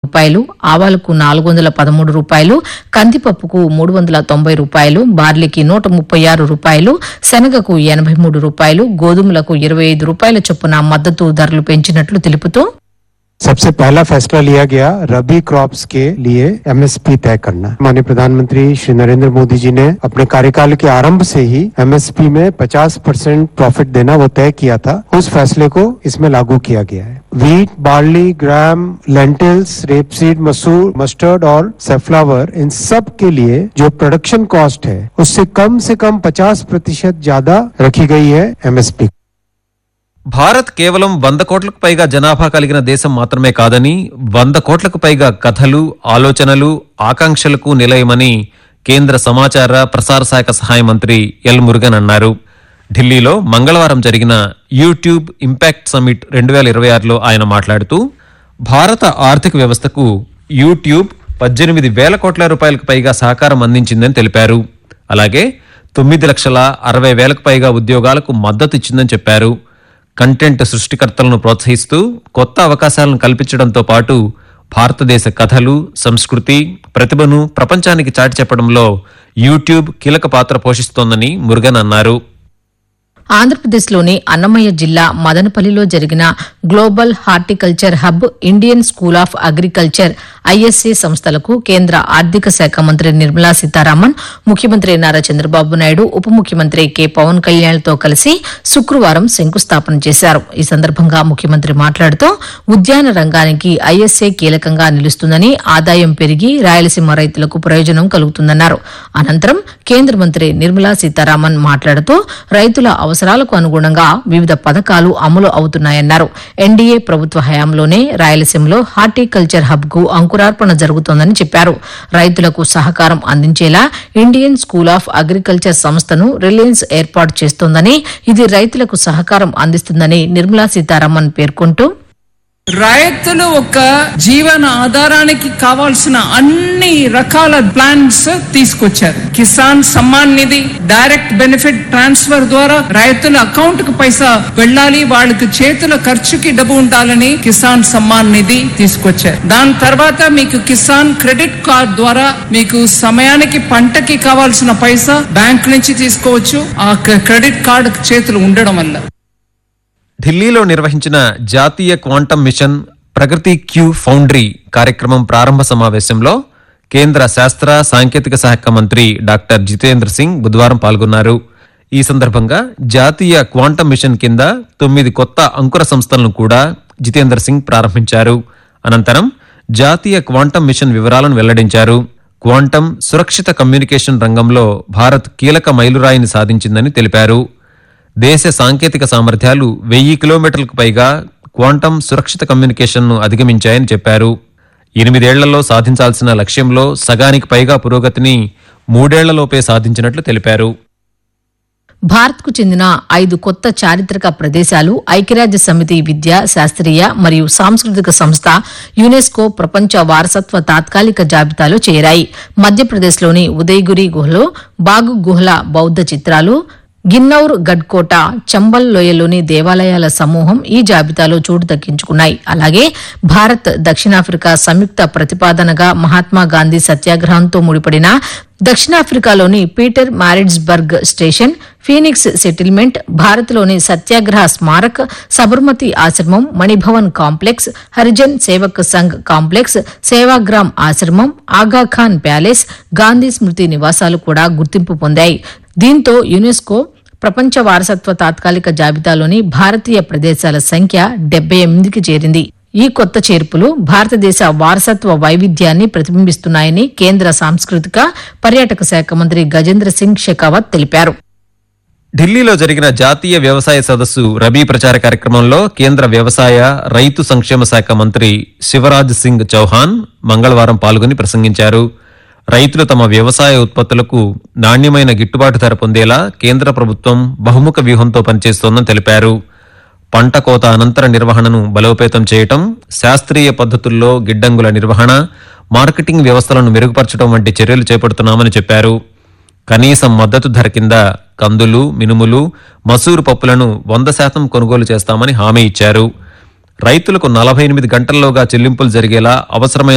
రూపాయలు ఆవాలకు నాలుగు వందల పదమూడు రూపాయలు కందిపప్పుకు మూడు వందల తొంభై రూపాయలు బార్లీకి నూట ముప్పై ఆరు రూపాయలు శనగకు ఎనభై మూడు రూపాయలు గోధుమలకు ఇరవై ఐదు రూపాయల చొప్పున మద్దతు ధరలు పెంచినట్లు తెలుపుతూ सबसे पहला फैसला लिया गया रबी क्रॉप्स के लिए एमएसपी तय करना माननीय प्रधानमंत्री श्री नरेंद्र मोदी जी ने अपने कार्यकाल के आरंभ से ही एमएसपी में 50 परसेंट प्रॉफिट देना वो तय किया था उस फैसले को इसमें लागू किया गया है wheat barley gram lentils rapeseed मसूर मस्टर्ड और सेफ्लावर इन सब के लिए जो प्रोडक्शन कॉस्ट है उससे कम से कम 50 प्रतिशत ज्यादा रखी गई है एमएसपी భారత్ కేవలం వంద కోట్లకు పైగా జనాభా కలిగిన దేశం మాత్రమే కాదని వంద కోట్లకు పైగా కథలు ఆలోచనలు ఆకాంక్షలకు నిలయమని కేంద్ర సమాచార ప్రసార శాఖ సహాయ మంత్రి ఎల్ మురుగన్ అన్నారు ఢిల్లీలో మంగళవారం జరిగిన యూట్యూబ్ ఇంపాక్ట్ సమిట్ రెండు వేల ఇరవై ఆరులో ఆయన మాట్లాడుతూ భారత ఆర్థిక వ్యవస్థకు యూట్యూబ్ పద్దెనిమిది వేల కోట్ల రూపాయలకు పైగా సహకారం అందించిందని తెలిపారు అలాగే తొమ్మిది లక్షల అరవై వేలకు పైగా ఉద్యోగాలకు మద్దతు ఇచ్చిందని చెప్పారు కంటెంట్ సృష్టికర్తలను ప్రోత్సహిస్తూ కొత్త అవకాశాలను కల్పించడంతో పాటు భారతదేశ కథలు సంస్కృతి ప్రతిభను ప్రపంచానికి చాటి చెప్పడంలో యూట్యూబ్ కీలక పాత్ర పోషిస్తోందని మురుగన్ అన్నారు ఆంధ్రప్రదేశ్లోని అన్నమయ్య జిల్లా మదనపల్లిలో జరిగిన global horticulture hub Indian school of agriculture I S A సంస్థలకు కేంద్ర ఆర్థిక శాఖ మంత్రి నిర్మలా సీతారామన్ ముఖ్యమంత్రి నారా చంద్రబాబు నాయుడు ఉప ముఖ్యమంత్రి కె పవన్ కళ్యాణ్తో కలిసి శుక్రవారం శంకుస్థాపన చేశారు ఈ సందర్భంగా ముఖ్యమంత్రి మాట్లాడుతూ ఉద్యాన రంగానికి ఐఎస్ఏ కీలకంగా నిలుస్తుందని ఆదాయం పెరిగి రాయలసీమ రైతులకు ప్రయోజనం కలుగుతుందన్నారు అనంతరం కేంద్ర మంత్రి నిర్మలా సీతారామన్ మాట్లాడుతూ రైతుల అవసరాలకు అనుగుణంగా వివిధ పథకాలు అమలు అవుతున్నాయన్నారు ఎన్డీఏ ప్రభుత్వ హయాంలోనే రాయలసీమలో హార్టికల్చర్ హబ్ కు అంకురార్పణ జరుగుతోందని చెప్పారు రైతులకు సహకారం అందించేలా ఇండియన్ స్కూల్ ఆఫ్ అగ్రికల్చర్ సంస్థను రిలయన్స్ ఏర్పాటు చేస్తోందని ఇది రైతులకు సహకారం అందిస్తుందని నిర్మలా సీతారామన్ పేర్కొంటూ రైతులు ఒక జీవన ఆధారానికి కావాల్సిన అన్ని రకాల ప్లాన్స్ తీసుకొచ్చారు Kisan Samman Nidhi direct benefit transfer ద్వారా రైతుల అకౌంట్ కు పైసా వెళ్ళాలి వాళ్ళకి చేతుల ఖర్చుకి డబ్బు ఉండాలని కిసాన్ సమ్మాన్ నిధి తీసుకొచ్చారు దాని తర్వాత మీకు కిసాన్ క్రెడిట్ కార్డ్ ద్వారా మీకు సమయానికి పంటకి కావాల్సిన పైసా బ్యాంక్ నుంచి తీసుకోవచ్చు ఆ క్రెడిట్ కార్డు చేతులు ఉండడం వల్ల ఢిల్లీలో నిర్వహించిన జాతీయ క్వాంటం మిషన్ ప్రగతి క్యూ ఫౌండరీ కార్యక్రమం ప్రారంభ సమావేశంలో కేంద్ర శాస్త్ర సాంకేతిక శాఖ మంత్రి డాక్టర్ జితేంద్ర సింగ్ బుధవారం పాల్గొన్నారు ఈ సందర్భంగా జాతీయ క్వాంటం మిషన్ కింద తొమ్మిది కొత్త అంకుర సంస్థలను కూడా జితేంద్ర సింగ్ ప్రారంభించారు అనంతరం జాతీయ క్వాంటం మిషన్ వివరాలను వెల్లడించారు క్వాంటం సురక్షిత కమ్యూనికేషన్ రంగంలో భారత్ కీలక మైలురాయిని సాధించిందని తెలిపారు దేశ సాంకేతిక సామర్థ్యాలు వెయ్యి కిలోమీటర్లకు పైగా క్వాంటం సురక్షిత కమ్యూనికేషన్ను అధిగమించాయని చెప్పారు ఎనిమిదేళ్లలో సాధించాల్సిన లక్ష్యంలో సగానికి పైగా పురోగతిని మూడేళ్లలోపే సాధించినట్లు తెలిపారు భారత్కు చెందిన ఐదు కొత్త చారిత్రక ప్రదేశాలు ఐక్యరాజ్య సమితి విద్య శాస్త్రీయ మరియు సాంస్కృతిక సంస్థ యునెస్కో ప్రపంచ వారసత్వ తాత్కాలిక జాబితాలో చేరాయి మధ్యప్రదేశ్లోని ఉదయగిరి గుహలో బాగు గుహల బౌద్ధ చిత్రాలు గిన్నౌర్ గడ్కోట చంబల్ లోయలోని దేవాలయాల సమూహం ఈ జాబితాలో చోటు దక్కించుకున్నాయి అలాగే భారత్ దక్షిణాఫ్రికా సంయుక్త ప్రతిపాదనగా మహాత్మా గాంధీ సత్యాగ్రహంతో ముడిపడిన దక్షిణాఫ్రికాలోని Pietermaritzburg station Phoenix settlement భారత్లోని సత్యాగ్రహ స్మారక్ సబర్మతి ఆశ్రమం మణిభవన్ కాంప్లెక్స్ హరిజన్ సేవక్ సంఘ్ కాంప్లెక్స్ సేవాగ్రామ్ ఆశ్రమం ఆగాఖాన్ ప్యాలెస్ గాంధీ స్మృతి నివాసాలు కూడా గుర్తింపు పొందాయి దీంతో యునెస్కో ప్రపంచ వారసత్వ తాత్కాలిక జాబితాలోని భారతీయ ప్రదేశాల సంఖ్య డెబ్బై ఎనిమిదికి చేరింది ఈ కొత్త చేర్పులు భారతదేశ వారసత్వ వైవిధ్యాన్ని ప్రతిబింబిస్తున్నాయని కేంద్ర సాంస్కృతిక పర్యాటక శాఖ మంత్రి గజేంద్ర సింగ్ షెకావత్ తెలిపారు ఢిల్లీలో జరిగిన జాతీయ వ్యవసాయ సదస్సు రబీ ప్రచార కార్యక్రమంలో కేంద్ర వ్యవసాయ రైతు సంక్షేమ శాఖ మంత్రి శివరాజ్ సింగ్ చౌహాన్ మంగళవారం పాల్గొని ప్రసంగించారు రైతులు తమ వ్యవసాయ ఉత్పత్తులకు నాణ్యమైన గిట్టుబాటు ధర పొందేలా కేంద్ర ప్రభుత్వం బహుముఖ వ్యూహంతో పనిచేస్తోందని తెలిపారు పంట కోత అనంతర నిర్వహణను బలోపేతం చేయటం శాస్త్రీయ పద్ధతుల్లో గిడ్డంగుల నిర్వహణ మార్కెటింగ్ వ్యవస్థలను మెరుగుపరచడం వంటి చర్యలు చేపడుతున్నామని చెప్పారు కనీస మద్దతు ధర కింద కందులు మినుములు మసూరు పప్పులను వంద శాతం కొనుగోలు చేస్తామని హామీ ఇచ్చారు రైతులకు నలభై ఎనిమిది గంటల్లోగా చెల్లింపులు జరిగేలా అవసరమైన